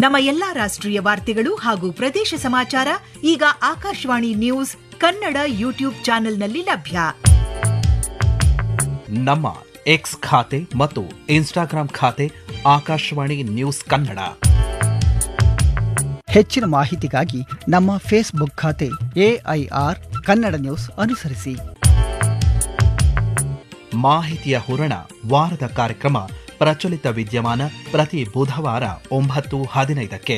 ನಮ್ಮ ಎಲ್ಲಾ ರಾಷ್ಟ್ರೀಯ ವಾರ್ತೆಗಳು ಹಾಗೂ ಪ್ರದೇಶ ಸಮಾಚಾರ ಈಗ ಆಕಾಶವಾಣಿ ನ್ಯೂಸ್ ಕನ್ನಡ ಯೂಟ್ಯೂಬ್ ಚಾನೆಲ್ನಲ್ಲಿ ಲಭ್ಯ ನಮ್ಮ ಎಕ್ಸ್ ಖಾತೆ ಮತ್ತು ಇನ್ಸ್ಟಾಗ್ರಾಂ ಖಾತೆ ಆಕಾಶವಾಣಿ ನ್ಯೂಸ್ ಕನ್ನಡ ಹೆಚ್ಚಿನ ಮಾಹಿತಿಗಾಗಿ ನಮ್ಮ ಫೇಸ್ಬುಕ್ ಖಾತೆ ಎಐಆರ್ ಕನ್ನಡ ನ್ಯೂಸ್ ಅನುಸರಿಸಿ ಮಾಹಿತಿಯ ಹೂರಣ ವಾರದ ಕಾರ್ಯಕ್ರಮ ಪ್ರಚಲಿತ ವಿದ್ಯಮಾನ ಪ್ರತಿ ಬುಧವಾರ ಒಂಬತ್ತು ಹದಿನೈದಕ್ಕೆ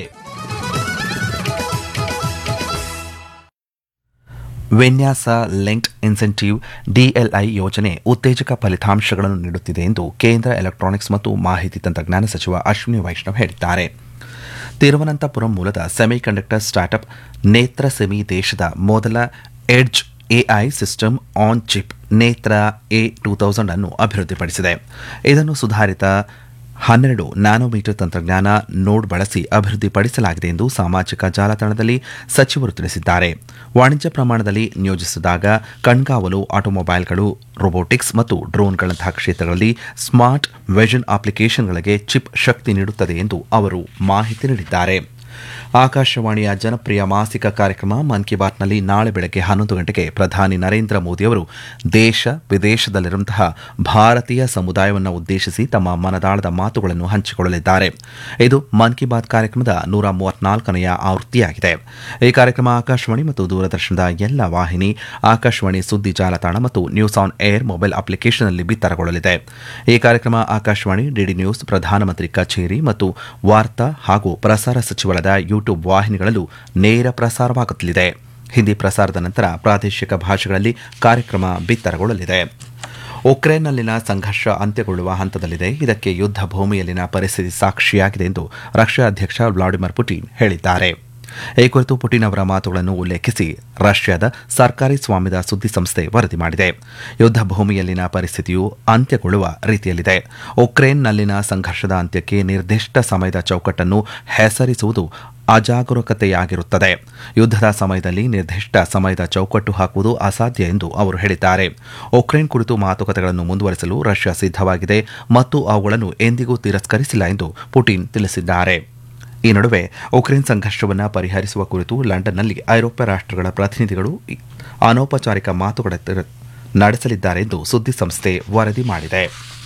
ವಿನ್ಯಾಸ ಲಿಂಕ್ಡ್ ಇನ್ಸೆಂಟಿವ್ ಡಿಎಲ್ಐ ಯೋಜನೆ ಉತ್ತೇಜಕ ಫಲಿತಾಂಶಗಳನ್ನು ನೀಡುತ್ತಿದೆ ಎಂದು ಕೇಂದ್ರ ಎಲೆಕ್ಟ್ರಾನಿಕ್ಸ್ ಮತ್ತು ಮಾಹಿತಿ ತಂತ್ರಜ್ಞಾನ ಸಚಿವ ಅಶ್ವಿನಿ ವೈಷ್ಣವ್ ಹೇಳಿದ್ದಾರೆ ತಿರುವನಂತಪುರಂ ಮೂಲದ ಸೆಮಿಕಂಡಕ್ಟರ್ ಸ್ಟಾರ್ಟ್ಅಪ್ ನೇತ್ರ ಸೆಮಿ ದೇಶದ ಮೊದಲ edge AI system on chip Netra A two thousand ಅನ್ನು ಅಭಿವೃದ್ಧಿಪಡಿಸಿದೆ ಇದನ್ನು ಸುಧಾರಿತ ಹನ್ನೆರಡು ನ್ಯಾನೋಮೀಟರ್ ತಂತ್ರಜ್ಞಾನ ನೋಡ್ ಬಳಸಿ ಅಭಿವೃದ್ಧಿಪಡಿಸಲಾಗಿದೆ ಎಂದು ಸಾಮಾಜಿಕ ಜಾಲತಾಣದಲ್ಲಿ ಸಚಿವರು ತಿಳಿಸಿದ್ದಾರೆ ವಾಣಿಜ್ಯ ಪ್ರಮಾಣದಲ್ಲಿ ನಿಯೋಜಿಸಿದಾಗ ಕಣ್ಗಾವಲು ಆಟೋಮೊಬೈಲ್ಗಳು ರೋಬೋಟಿಕ್ಸ್ ಮತ್ತು ಡ್ರೋನ್ಗಳಂತಹ ಕ್ಷೇತ್ರಗಳಲ್ಲಿ ಸ್ಮಾರ್ಟ್ ವಿಷನ್ ಅಪ್ಲಿಕೇಶನ್ಗಳಿಗೆ ಚಿಪ್ ಶಕ್ತಿ ನೀಡುತ್ತದೆ ಎಂದು ಅವರು ಮಾಹಿತಿ ನೀಡಿದ್ದಾರೆ ಆಕಾಶವಾಣಿಯ ಜನಪ್ರಿಯ ಮಾಸಿಕ ಕಾರ್ಯಕ್ರಮ ಮನ್ ಕಿ ಬಾತ್ನಲ್ಲಿ ನಾಳೆ ಬೆಳಗ್ಗೆ ಹನ್ನೊಂದು ಗಂಟೆಗೆ ಪ್ರಧಾನಿ ನರೇಂದ್ರ ಮೋದಿಯವರು ದೇಶ ವಿದೇಶದಲ್ಲಿರುವಂತಹ ಭಾರತೀಯ ಸಮುದಾಯವನ್ನು ಉದ್ದೇಶಿಸಿ ತಮ್ಮ ಮನದಾಳದ ಮಾತುಗಳನ್ನು ಹಂಚಿಕೊಳ್ಳಲಿದ್ದಾರೆ ಇದು ಮನ್ ಕಿ ಬಾತ್ ಕಾರ್ಯಕ್ರಮದ ನೂರ ಮೂವತ್ನಾಲ್ಕನೆಯ ಆವೃತ್ತಿಯಾಗಿದೆ ಈ ಕಾರ್ಯಕ್ರಮ ಆಕಾಶವಾಣಿ ಮತ್ತು ದೂರದರ್ಶನದ ಎಲ್ಲ ವಾಹಿನಿ ಆಕಾಶವಾಣಿ ಸುದ್ದಿ ಜಾಲತಾಣ ಮತ್ತು ನ್ಯೂಸ್ ಆನ್ ಏರ್ ಮೊಬೈಲ್ ಅಪ್ಲಿಕೇಶನ್ನಲ್ಲಿ ಬಿತ್ತರಗೊಳ್ಳಲಿದೆ ಈ ಕಾರ್ಯಕ್ರಮ ಆಕಾಶವಾಣಿ ಡಿಡಿ ನ್ಯೂಸ್ ಪ್ರಧಾನಮಂತ್ರಿ ಕಚೇರಿ ಮತ್ತು ವಾರ್ತಾ ಹಾಗೂ ಪ್ರಸಾರ ಸಚಿವಾಲಯದ ಯೂಟ್ಯೂಬ್ ವಾಹಿನಿಗಳಲ್ಲೂ ನೇರ ಪ್ರಸಾರವಾಗುತ್ತಲಿದೆ ಹಿಂದಿ ಪ್ರಸಾರದ ನಂತರ ಪ್ರಾದೇಶಿಕ ಭಾಷೆಗಳಲ್ಲಿ ಕಾರ್ಯಕ್ರಮ ಬಿತ್ತರಗೊಳ್ಳಲಿದೆ ಉಕ್ರೇನ್ನಲ್ಲಿನ ಸಂಘರ್ಷ ಅಂತ್ಯಗೊಳ್ಳುವ ಹಂತದಲ್ಲಿದೆ ಇದಕ್ಕೆ ಯುದ್ಧ ಭೂಮಿಯಲ್ಲಿನ ಪರಿಸ್ಥಿತಿ ಸಾಕ್ಷಿಯಾಗಿದೆ ಎಂದು ರಷ್ಯಾ ಅಧ್ಯಕ್ಷ ವ್ಲಾಡಿಮಿರ್ ಪುಟಿನ್ ಹೇಳಿದ್ದಾರೆ ಈ ಕುರಿತು ಪುಟಿನ್ ಅವರ ಮಾತುಗಳನ್ನು ಉಲ್ಲೇಖಿಸಿ ರಷ್ಯಾದ ಸರ್ಕಾರಿ ಸ್ವಾಮ್ಯದ ಸುದ್ದಿಸಂಸ್ಥೆ ವರದಿ ಮಾಡಿದೆ ಯುದ್ಧ ಭೂಮಿಯಲ್ಲಿನ ಪರಿಸ್ಥಿತಿಯು ಅಂತ್ಯಗೊಳ್ಳುವ ರೀತಿಯಲ್ಲಿದೆ ಉಕ್ರೇನ್ನಲ್ಲಿನ ಸಂಘರ್ಷದ ಅಂತ್ಯಕ್ಕೆ ನಿರ್ದಿಷ್ಟ ಸಮಯದ ಚೌಕಟ್ಟನ್ನು ಹೆಸರಿಸುವುದು ಅಜಾಗರೂಕತೆಯಾಗಿರುತ್ತದೆ ಯುದ್ಧದ ಸಮಯದಲ್ಲಿ ನಿರ್ದಿಷ್ಟ ಸಮಯದ ಚೌಕಟ್ಟು ಹಾಕುವುದು ಅಸಾಧ್ಯ ಎಂದು ಅವರು ಹೇಳಿದ್ದಾರೆ ಉಕ್ರೇನ್ ಕುರಿತು ಮಾತುಕತೆಗಳನ್ನು ಮುಂದುವರೆಸಲು ರಷ್ಯಾ ಸಿದ್ಧವಾಗಿದೆ ಮತ್ತು ಅವುಗಳನ್ನು ಎಂದಿಗೂ ತಿರಸ್ಕರಿಸಿಲ್ಲ ಎಂದು ಪುಟಿನ್ ತಿಳಿಸಿದ್ದಾರೆ ಈ ನಡುವೆ ಉಕ್ರೇನ್ ಸಂಘರ್ಷವನ್ನು ಪರಿಹರಿಸುವ ಕುರಿತು ಲಂಡನ್ನಲ್ಲಿ ಐರೋಪ್ಯ ರಾಷ್ಟ್ರಗಳ ಪ್ರತಿನಿಧಿಗಳು ಅನೌಪಚಾರಿಕ ಮಾತುಕತೆ ನಡೆಸಲಿದ್ದಾರೆ ಎಂದು ಸುದ್ದಿಸಂಸ್ಥೆ ವರದಿ ಮಾಡಿದೆ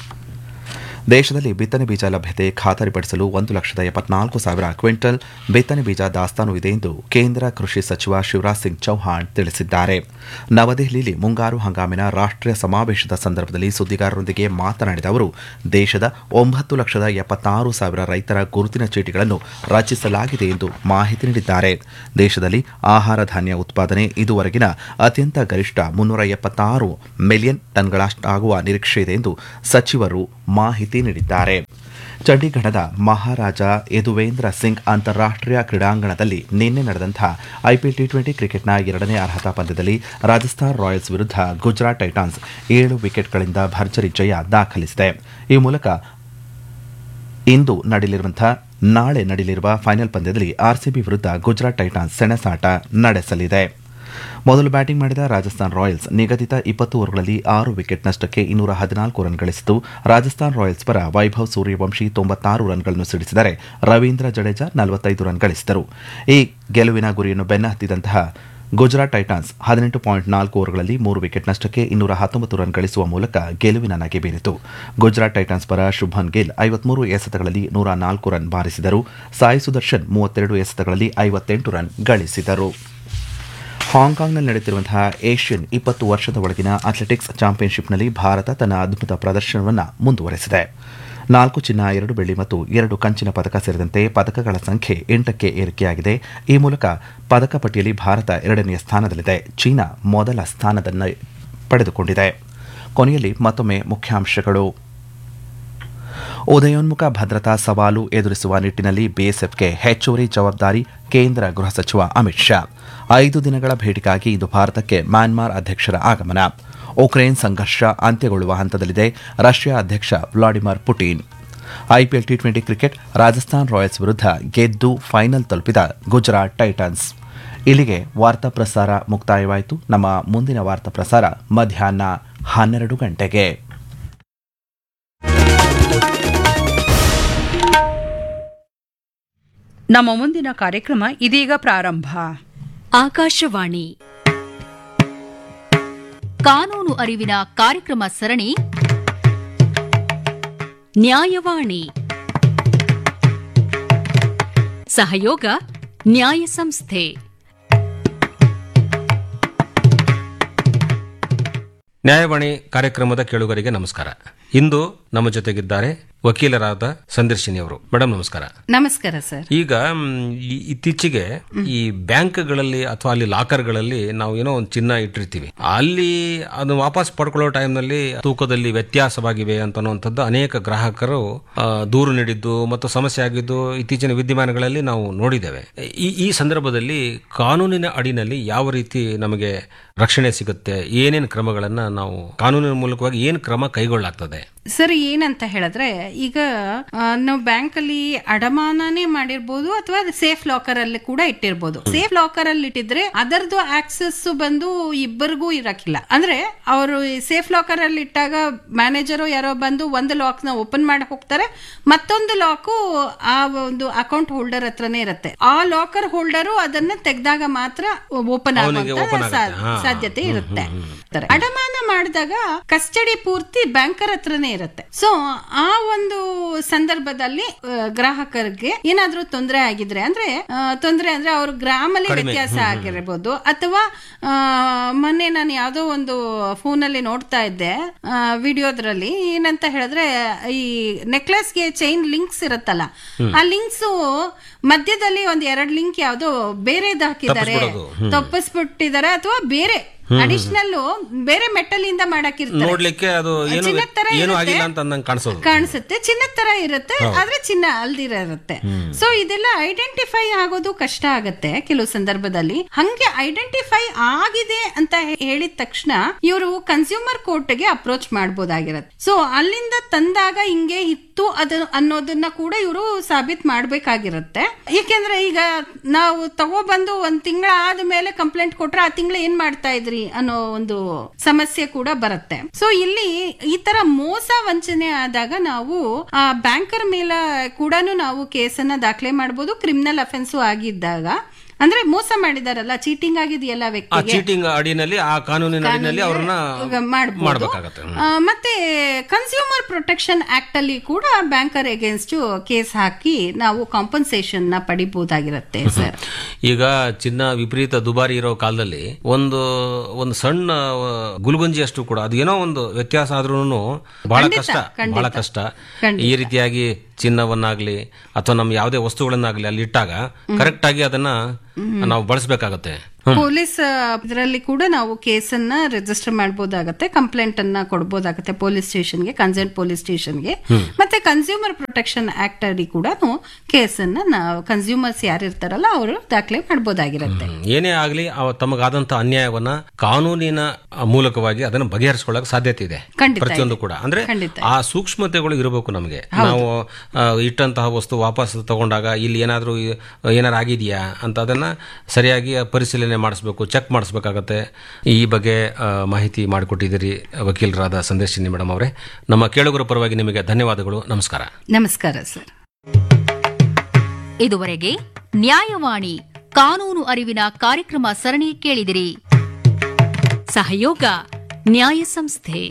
ದೇಶದಲ್ಲಿ ಬಿತ್ತನೆ ಬೀಜ ಲಭ್ಯತೆ ಖಾತರಿಪಡಿಸಲು ಒಂದು ಲಕ್ಷದ ಎಪ್ಪತ್ನಾಲ್ಕು ಸಾವಿರ ಕ್ವಿಂಟಲ್ ಬಿತ್ತನೆ ಬೀಜ ದಾಸ್ತಾನು ಇದೆ ಎಂದು ಕೇಂದ್ರ ಕೃಷಿ ಸಚಿವ ಶಿವರಾಜ್ ಸಿಂಗ್ ಚೌಹಾಣ್ ತಿಳಿಸಿದ್ದಾರೆ ನವದೆಹಲಿಯಲ್ಲಿ ಮುಂಗಾರು ಹಂಗಾಮಿನ ರಾಷ್ಟ್ರೀಯ ಸಮಾವೇಶದ ಸಂದರ್ಭದಲ್ಲಿ ಸುದ್ದಿಗಾರರೊಂದಿಗೆ ಮಾತನಾಡಿದ ಅವರು ದೇಶದ ಒಂಬತ್ತು ಲಕ್ಷದ ಎಪ್ಪತ್ತಾರು ಸಾವಿರ ರೈತರ ಗುರುತಿನ ಚೀಟಿಗಳನ್ನು ರಚಿಸಲಾಗಿದೆ ಎಂದು ಮಾಹಿತಿ ನೀಡಿದ್ದಾರೆ ದೇಶದಲ್ಲಿ ಆಹಾರ ಧಾನ್ಯ ಉತ್ಪಾದನೆ ಇದುವರೆಗಿನ ಅತ್ಯಂತ ಗರಿಷ್ಠ ಮುನ್ನೂರ ಎಪ್ಪತ್ತಾರು ಮಿಲಿಯನ್ ಟನ್ಗಳಷ್ಟಾಗುವ ನಿರೀಕ್ಷೆ ಇದೆ ಎಂದು ಸಚಿವರು ಮಾಹಿತಿ ನೀಡಿದ್ದಾರೆ ಚಂಡೀಗಢದ ಮಹಾರಾಜ ಯದುವೇಂದ್ರ ಸಿಂಗ್ ಅಂತಾರಾಷ್ಟೀಯ ಕ್ರೀಡಾಂಗಣದಲ್ಲಿ ನಿನ್ನೆ ನಡೆದಂತಹ ಐಪಿಎಲ್ ಟಿ ಟ್ವೆಂಟಿ ಕ್ರಿಕೆಟ್ನ ಎರಡನೇ ಅರ್ಹತಾ ಪಂದ್ಯದಲ್ಲಿ ರಾಜಸ್ಥಾನ್ ರಾಯಲ್ಸ್ ವಿರುದ್ಧ ಗುಜರಾತ್ ಟೈಟಾನ್ಸ್ ಏಳು ವಿಕೆಟ್ಗಳಿಂದ ಭರ್ಜರಿ ಜಯ ದಾಖಲಿಸಿದೆ ಈ ಮೂಲಕ ಇಂದು ನಡೆಯಲಿರುವಂತಹ ನಾಳೆ ನಡೆಯಲಿರುವ ಫೈನಲ್ ಪಂದ್ಯದಲ್ಲಿ ಆರ್ಸಿಬಿ ವಿರುದ್ಧ ಗುಜರಾತ್ ಟೈಟಾನ್ಸ್ ಸೆಣಸಾಟ ನಡೆಸಲಿದೆ ಮೊದಲು ಬ್ಯಾಟಿಂಗ್ ಮಾಡಿದ ರಾಜಸ್ಥಾನ್ ರಾಯಲ್ಸ್ ನಿಗದಿತ ಇಪ್ಪತ್ತು ಓವರ್ಗಳಲ್ಲಿ ಆರು ವಿಕೆಟ್ ನಷ್ಟಕ್ಕೆ ಇನ್ನೂರ ಹದಿನಾಲ್ಕು ರನ್ ಗಳಿಸಿತು ರಾಜಸ್ಥಾನ್ ರಾಯಲ್ಸ್ ಪರ ವೈಭವ್ ಸೂರ್ಯವಂಶಿ ತೊಂಬತ್ತಾರು ರನ್ಗಳನ್ನು ಸಿಡಿಸಿದರೆ ರವೀಂದ್ರ ಜಡೇಜಾ ನಲವತ್ತೈದು ರನ್ ಗಳಿಸಿದರು ಈ ಗೆಲುವಿನ ಗುರಿಯನ್ನು ಬೆನ್ನಹತ್ತಿದಂತಹ ಗುಜರಾತ್ ಟೈಟಾನ್ಸ್ ಹದಿನೆಂಟು ಪಾಯಿಂಟ್ ನಾಲ್ಕು ಓವರ್ಗಳಲ್ಲಿ ಮೂರು ವಿಕೆಟ್ ನಷ್ಟಕ್ಕೆ ಇನ್ನೂರ ಹತ್ತೊಂಬತ್ತು ರನ್ ಗಳಿಸುವ ಮೂಲಕ ಗೆಲುವಿನ ನಗೆ ಬೀರಿತು ಗುಜರಾತ್ ಟೈಟಾನ್ಸ್ ಪರ ಶುಭನ್ ಗಿಲ್ ಐವತ್ಮೂರು ಎಸೆತಗಳಲ್ಲಿ ನೂರ ನಾಲ್ಕು ರನ್ ಬಾರಿಸಿದರು ಸಾಯಿ ಸುದರ್ಶನ್ ಮೂವತ್ತೆರಡು ಎಸೆತಗಳಲ್ಲಿ ಐವತ್ತೆಂಟು ರನ್ ಗಳಿಸಿದರು ಹಾಂಗ್ಕಾಂಗ್ನಲ್ಲಿ ನಡೆಯುತ್ತಿರುವಂತಹ ಏಷ್ಯನ್ ಇಪ್ಪತ್ತು ವರ್ಷದ ಒಳಗಿನ ಅಥ್ಲೆಟಿಕ್ಸ್ ಚಾಂಪಿಯನ್ಶಿಪ್ನಲ್ಲಿ ಭಾರತ ತನ್ನ ಅದ್ಭುತ ಪ್ರದರ್ಶನವನ್ನು ಮುಂದುವರೆಸಿದೆ ನಾಲ್ಕು ಚಿನ್ನ ಎರಡು ಬೆಳ್ಳಿ ಮತ್ತು ಎರಡು ಕಂಚಿನ ಪದಕ ಸೇರಿದಂತೆ ಪದಕಗಳ ಸಂಖ್ಯೆ ಎಂಟಕ್ಕೆ ಏರಿಕೆಯಾಗಿದೆ ಈ ಮೂಲಕ ಪದಕ ಪಟ್ಟಿಯಲ್ಲಿ ಭಾರತ ಎರಡನೆಯ ಸ್ಥಾನದಲ್ಲಿದೆ ಚೀನಾ ಮೊದಲ ಸ್ಥಾನದನ್ನು ಪಡೆದುಕೊಂಡಿದೆ ಕೊನೆಯಲ್ಲಿ ಮತ್ತೊಮ್ಮೆ ಮುಖ್ಯಾಂಶಗಳು ಉದಯೋನ್ಮುಖ ಭದ್ರತಾ ಸವಾಲು ಎದುರಿಸುವ ನಿಟ್ಟಿನಲ್ಲಿ ಬಿಎಸ್ಎಫ್ಗೆ ಹೆಚ್ಚುವರಿ ಜವಾಬ್ದಾರಿ ಕೇಂದ್ರ ಗೃಹ ಸಚಿವ ಅಮಿತ್ ಶಾ ಐದು ದಿನಗಳ ಭೇಟಿಗಾಗಿ ಇಂದು ಭಾರತಕ್ಕೆ ಮ್ಯಾನ್ಮಾರ್ ಅಧ್ಯಕ್ಷರ ಆಗಮನ ಉಕ್ರೇನ್ ಸಂಘರ್ಷ ಅಂತ್ಯಗೊಳ್ಳುವ ಹಂತದಲ್ಲಿದೆ ರಷ್ಯಾ ಅಧ್ಯಕ್ಷ Vladimir Putin IPL T twenty cricket Rajasthan Royals ವಿರುದ್ಧ ಗೆದ್ದು ಫೈನಲ್ ತಲುಪಿದ ಗುಜರಾತ್ ಟೈಟನ್ಸ್ ಇಲ್ಲಿಗೆ ವಾರ್ತಾ ಪ್ರಸಾರ ಮುಕ್ತಾಯವಾಯಿತು ನಮ್ಮ ಮುಂದಿನ ವಾರ್ತಾ ಪ್ರಸಾರ ಮಧ್ಯಾಹ್ನ ಹನ್ನೆರಡು ಗಂಟೆಗೆ ನಮ್ಮ ಮುಂದಿನ ಕಾರ್ಯಕ್ರಮ ಇದೀಗ ಪ್ರಾರಂಭ ಆಕಾಶವಾಣಿ ಕಾನೂನು ಅರಿವಿನ ಕಾರ್ಯಕ್ರಮ ಸರಣಿ ನ್ಯಾಯವಾಣಿ ಸಹಯೋಗ ನ್ಯಾಯ ಸಂಸ್ಥೆ ನ್ಯಾಯವಾಣಿ ಕಾರ್ಯಕ್ರಮದ ಕೇಳುಗರಿಗೆ ನಮಸ್ಕಾರ ಇಂದು ನಮ್ಮ ಜೊತೆಗಿದ್ದಾರೆ ವಕೀಲರಾದ ಸಂದರ್ಶಿನಿ ಅವರು ಮೇಡಮ್ ನಮಸ್ಕಾರ ನಮಸ್ಕಾರ ಸರ್ ಈಗ ಮ್, ಈ ಇತ್ತೀಚೆಗೆ ಈ ಬ್ಯಾಂಕ್ಗಳಲ್ಲಿ ಅಥವಾ ಅಲ್ಲಿ ಲಾಕರ್ಗಳಲ್ಲಿ ನಾವು ಏನೋ ಒಂದು ಚಿನ್ನ ಇಟ್ಟಿರ್ತೀವಿ ಅಲ್ಲಿ ಅದು ವಾಪಸ್ ಪಡ್ಕೊಳ್ಳೋ ಟೈಮ್ನಲ್ಲಿ ತೂಕದಲ್ಲಿ ವ್ಯತ್ಯಾಸವಾಗಿವೆ ಅಂತನ್ನುವಂಥದ್ದು ಅನೇಕ ಗ್ರಾಹಕರು ಆ, ದೂರು ನೀಡಿದ್ದು ಮತ್ತು ಸಮಸ್ಯೆ ಆಗಿದ್ದು ಇತ್ತೀಚಿನ ವಿದ್ಯಮಾನಗಳಲ್ಲಿ ನಾವು ನೋಡಿದ್ದೇವೆ ಈ ಈ ಸಂದರ್ಭದಲ್ಲಿ ಕಾನೂನಿನ ಅಡಿನಲ್ಲಿ ಯಾವ ರೀತಿ ನಮಗೆ ರಕ್ಷಣೆ ಸಿಗುತ್ತೆ ಏನೇನು ಕ್ರಮಗಳನ್ನ ನಾವು ಕಾನೂನಿನ ಮೂಲಕವಾಗಿ ಏನು ಕ್ರಮ ಕೈಗೊಳ್ಳಾಗ್ತದೆ ಸರ್ ಏನಂತ ಹೇಳಿದ್ರೆ ಈಗ ಆ, ನಾವು ಬ್ಯಾಂಕ್ ಅಲ್ಲಿ ಅಡಮಾನನೇ ಮಾಡಿರ್ಬೋದು ಅಥವಾ ಸೇಫ್ ಲಾಕರ್ ಅಲ್ಲಿ ಕೂಡ ಇಟ್ಟಿರ್ಬೋದು ಸೇಫ್ ಲಾಕರ್ ಅಲ್ಲಿ ಇಟ್ಟಿದ್ರೆ ಅದರದ್ದು ಆಕ್ಸೆಸ್ ಬಂದು ಇಬ್ಬರಿಗೂ ಇರಕ್ಕಿಲ್ಲ ಅಂದ್ರೆ ಅವರು ಸೇಫ್ ಲಾಕರ್ ಅಲ್ಲಿ ಇಟ್ಟಾಗ ಮ್ಯಾನೇಜರು ಯಾರೋ ಬಂದು ಒಂದು ಲಾಕ್ ನ ಓಪನ್ ಮಾಡಿ ಹೋಗ್ತಾರೆ ಮತ್ತೊಂದು ಲಾಕು ಆ ಒಂದು ಅಕೌಂಟ್ ಹೋಲ್ಡರ್ ಹತ್ರನೇ ಇರುತ್ತೆ ಆ ಲಾಕರ್ ಹೋಲ್ಡರು ಅದನ್ನ ತೆಗೆದಾಗ ಮಾತ್ರ ಓಪನ್ ಅವನಿಗೆ open ಆಗುವಂತ ಆಗುತ್ತೆ. ಹಾ. ಸಾಧ್ಯತೆ ಇರುತ್ತೆ ಅಡಮಾನ ಮಾಡಿದಾಗ ಕಸ್ಟಡಿ ಪೂರ್ತಿ ಬ್ಯಾಂಕರ್ ಹತ್ರನೇ ಇರುತ್ತೆ ಸೊ ಆ ಒಂದು ಸಂದರ್ಭದಲ್ಲಿ ಆ, ಗ್ರಾಹಕರಿಗೆ ಏನಾದ್ರೂ ತೊಂದರೆ ಆಗಿದ್ರೆ ಅಂದ್ರೆ ಆ, ತೊಂದರೆ ಅಂದ್ರೆ ಅವ್ರ ಗ್ರಾಮಲ್ಲಿ ವ್ಯತ್ಯಾಸ ಆಗಿರ್ಬೋದು ಅಥವಾ ಆ, ಮೊನ್ನೆ ನಾನು ಯಾವ್ದೋ ಒಂದು ಫೋನ್ ಅಲ್ಲಿ ನೋಡ್ತಾ ಇದ್ದೆ ವಿಡಿಯೋದ್ರಲ್ಲಿ ಏನಂತ ಹೇಳಿದ್ರೆ ಈ ನೆಕ್ಲೆಸ್ಗೆ ಚೈನ್ ಲಿಂಕ್ಸ್ ಇರುತ್ತಲ್ಲ ಆ ಲಿಂಕ್ಸ್ ಮಧ್ಯದಲ್ಲಿ ಒಂದ್ ಎರಡ್ ಲಿಂಕ್ ಯಾವ್ದೋ ಬೇರೆದ್ ಹಾಕಿದ್ದಾರೆ ತಪ್ಪಿಸ್ಬಿಡೋದು. ತಪ್ಪಿಸ್ಬಿಟ್ಟಿದ್ದಾರೆ ಅಥವಾ ಬೇರೆ ಅಡಿಷನಲ್ ಬೇರೆ ಮೆಟಲ್ ಇಂದ ಮಾಡಾಕಿರ್ತಾರೆ ನೋಡ್ಲಿಕ್ಕೆ ಅದು ಏನು ಚಿನ್ನದ್ ತರ ಏನು ಇರುತ್ತೆ. ಆಗಿಲ್ಲ ಅಂತ ಅಂದಂಗೆ ಕಾಣಿಸೋದು ಕಾಣಿಸುತ್ತೆ ಚಿನ್ನದ ತರ ಇರುತ್ತೆ ಆದ್ರೆ ಚಿನ್ನ ಅಲ್ದಿರ ಇರುತ್ತೆ ಸೊ ಇದೆಲ್ಲ ಐಡೆಂಟಿಫೈ ಆಗೋದು ಕಷ್ಟ ಆಗತ್ತೆ ಕೆಲವು ಸಂದರ್ಭದಲ್ಲಿ ಹಂಗೆ ಐಡೆಂಟಿಫೈ ಆಗಿದೆ ಅಂತ ಹೇ- ಹೇಳಿದ ತಕ್ಷಣ ಇವರು ಕನ್ಸ್ಯೂಮರ್ ಕೋರ್ಟ್ ಗೆ ಅಪ್ರೋಚ್ ಮಾಡ್ಬೋದಾಗಿರತ್ತೆ ಸೊ ಅಲ್ಲಿಂದ ತಂದಾಗ ಹಿಂಗೆ ಇತ್ತು ಅದು ಅನ್ನೋದನ್ನ ಕೂಡ ಇವರು ಸಾಬೀತ್ ಮಾಡ್ಬೇಕಾಗಿರುತ್ತೆ ಏಕೆಂದ್ರೆ ಈಗ ನಾವು ತಗೊಬಂದು ಒಂದ್ ತಿಂಗಳ ಆದ್ಮೇಲೆ ಕಂಪ್ಲೇಂಟ್ ಕೊಟ್ರೆ ಆ ತಿಂಗಳ ಏನ್ ಮಾಡ್ತಾ ಇದ್ರಿ ಅನ್ನೋ ಒಂದು ಸಮಸ್ಯೆ ಕೂಡ ಬರುತ್ತೆ ಸೊ ಇಲ್ಲಿ ಈ ತರ ಮೋಸ ವಂಚನೆ ಆದಾಗ ನಾವು ಆ ಬ್ಯಾಂಕರ್ ಮೇಲೆ ಕೂಡ ನಾವು ಕೇಸನ್ನ ದಾಖಲೆ ಮಾಡಬಹುದು ಕ್ರಿಮಿನಲ್ ಅಫೆನ್ಸ್ ಆಗಿದ್ದಾಗ ಅಂದ್ರೆ ಮೋಸ ಮಾಡಿದಾರಲ್ಲ ಚೀಟಿಂಗ್ ಆಗಿದೆಯಲ್ಲ ಆ ವ್ಯಕ್ತಿಗೆ ಚೀಟಿಂಗ್ ಅಡಿನಲ್ಲಿ ಆ ಕಾನೂನಿನ ಅಡಿನಲ್ಲಿ ಅವ್ರನ್ನ ಮಾಡ್ಬೋದು. ಮಾಡ್ಬೇಕಾಗತ್ತೆ ಆ, ಮತ್ತೆ ಕನ್ಸ್ಯೂಮರ್ ಪ್ರೊಟೆಕ್ಷನ್ ಆಕ್ಟ್ ಅಲ್ಲಿ ಕೂಡ ಬ್ಯಾಂಕರ್ ಎಗೇನ್ಸ್ಟ್ ಕೇಸ್ ಹಾಕಿ ನಾವು ಕಾಂಪನ್ಸೇಷನ್ ನ ಪಡಿಬಹುದಾಗಿರುತ್ತೆ ಸರ್ ಈಗ ಚಿನ್ನ ವಿಪರೀತ ದುಬಾರಿ ಇರೋ ಕಾಲದಲ್ಲಿ ಒಂದು ಒಂದು ಸಣ್ಣ ಆ, ಗುಲ್ಗುಂಜಿಯಷ್ಟು ಕೂಡ ಅದು ಏನೋ ಒಂದು ವ್ಯತ್ಯಾಸ ಆದ್ರೂ ಬಹಳ ಖಂಡಿತ, ಕಷ್ಟ ಖಂಡಿತ. ಬಹಳ ಕಷ್ಟ ಖಂಡಿತ. ಈ ರೀತಿಯಾಗಿ ಚಿನ್ನವನ್ನಾಗ್ಲಿ ಅಥವಾ ನಮ್ಮ ಯಾವುದೇ ವಸ್ತುಗಳನ್ನಾಗ್ಲಿ ಅಲ್ಲಿ ಇಟ್ಟಾಗ ಕರೆಕ್ಟ್ ಆಗಿ ಅದನ್ನ ನಾವು ಬಳಸಬೇಕಾಗತ್ತೆ ಪೊಲೀಸ್ ಇದರಲ್ಲಿ ಕೂಡ ನಾವು ಕೇಸನ್ನ ರಿಜಿಸ್ಟರ್ ಮಾಡಬಹುದಾಗತ್ತೆ ಕಂಪ್ಲೇಂಟ್ ಅನ್ನ ಕೊಡಬಹುದಾಗತ್ತೆ ಪೊಲೀಸ್ ಸ್ಟೇಷನ್ಗೆ ಕನ್ಸರ್ನ್ ಪೊಲೀಸ್ ಸ್ಟೇಷನ್ಗೆ ಮತ್ತೆ ಕನ್ಸ್ಯೂಮರ್ ಪ್ರೊಟೆಕ್ಷನ್ ಆಕ್ಟ್ ಅಡಿ ಕೂಡ ಕೇಸನ್ನ ನಾವು ಕನ್ಸ್ಯೂಮರ್ಸ್ ಯಾರು ಇರ್ತಾರಲ್ಲ ಅವರು ದಾಖಲೆ ಮಾಡಬಹುದಾಗಿರುತ್ತೆ ಏನೇ ಆಗಲಿ ತಮಗಾದಂತ ಅನ್ಯಾಯವನ್ನ ಕಾನೂನಿನ ಮೂಲಕವಾಗಿ ಅದನ್ನ ಬಗೆಹರಿಸಿಕೊಳ್ಳಕ್ ಸಾಧ್ಯತೆ ಇದೆ ಖಂಡಿತ ಪ್ರತಿಯೊಂದು ಇದೆ. ಕೂಡ ಅಂದ್ರೆ ಖಂಡಿತ. ಆ ಸೂಕ್ಷ್ಮತೆಗಳು ಇರಬೇಕು ನಮಗೆ ನಾವು ಆ, ಇಟ್ಟಂತಹ ವಸ್ತು ವಾಪಸ್ ತಗೊಂಡಾಗ ಇಲ್ಲಿ ಏನಾದ್ರೂ ಈ- ಏನಾರು ಆಗಿದೆಯಾ ಅಂತ ಅದನ್ನ ಸರಿಯಾಗಿ ಪರಿಶೀಲನೆ ಮಾಡಿಸ್ಬೇಕು ಚೆಕ್ ಮಾಡಿಸ್ಬೇಕಾಗತ್ತೆ ಈ ಬಗ್ಗೆ ಆ, ಮಾಹಿತಿ ಮಾಡಿಕೊಟ್ಟಿದ್ದೀರಿ ವಕೀಲರಾದ ಸಂದೇಶಿನಿ ಮೇಡಮ್ ಅವರೇ ನಮ್ಮ ಕೇಳುಗರ ಪರವಾಗಿ ನಿಮಗೆ ಧನ್ಯವಾದಗಳು ನಮಸ್ಕಾರ ನಮಸ್ಕಾರ ಸರ್ ಇದುವರೆಗೆ ನ್ಯಾಯವಾಣಿ ಕಾನೂನು ಅರಿವಿನ ಕಾರ್ಯಕ್ರಮ ಸರಣಿ ಕೇಳಿದಿರಿ ಸಹಯೋಗ ನ್ಯಾಯ ಸಂಸ್ಥೆ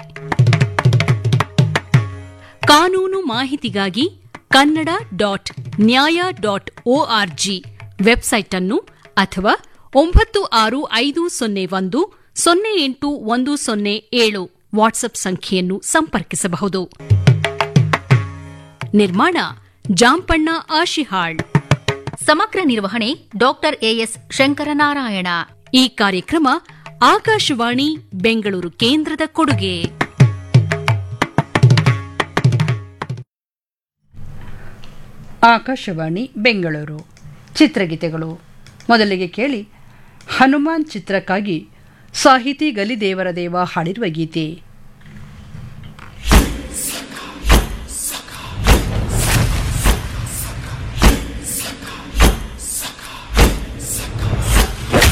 ಕಾನೂನು ಮಾಹಿತಿಗಾಗಿ Kannada dot Nyaya dot O R G website ಅನ್ನು ಅಥವಾ ಒಂಬತ್ತು ಆರು ಐದು ಸೊನ್ನೆ ಒಂದು ಸೊನ್ನೆ ಎಂಟು ಒಂದು ಸೊನ್ನೆ ಏಳು ವಾಟ್ಸ್ಆಪ್ ಸಂಖ್ಯೆಯನ್ನು ಸಂಪರ್ಕಿಸಬಹುದು ನಿರ್ಮಾಣ ಜಾಂಪಣ್ಣ ಆಶಿಹಾಳ್ ಸಮಗ್ರ ನಿರ್ವಹಣೆ ಡಾಕ್ಟರ್ ಎಎಸ್ ಶಂಕರನಾರಾಯಣ ಈ ಕಾರ್ಯಕ್ರಮ ಆಕಾಶವಾಣಿ ಬೆಂಗಳೂರು ಕೇಂದ್ರದ ಕೊಡುಗೆ ಆಕಾಶವಾಣಿ ಬೆಂಗಳೂರು ಚಿತ್ರಗೀತೆಗಳು ಮೊದಲಿಗೆ ಕೇಳಿ ಹನುಮಾನ್ ಚಿತ್ರಕ್ಕಾಗಿ ಸಾಹಿತಿ ಗಲಿದೇವರ ದೇವ ಹಾಡಿರುವ ಗೀತೆ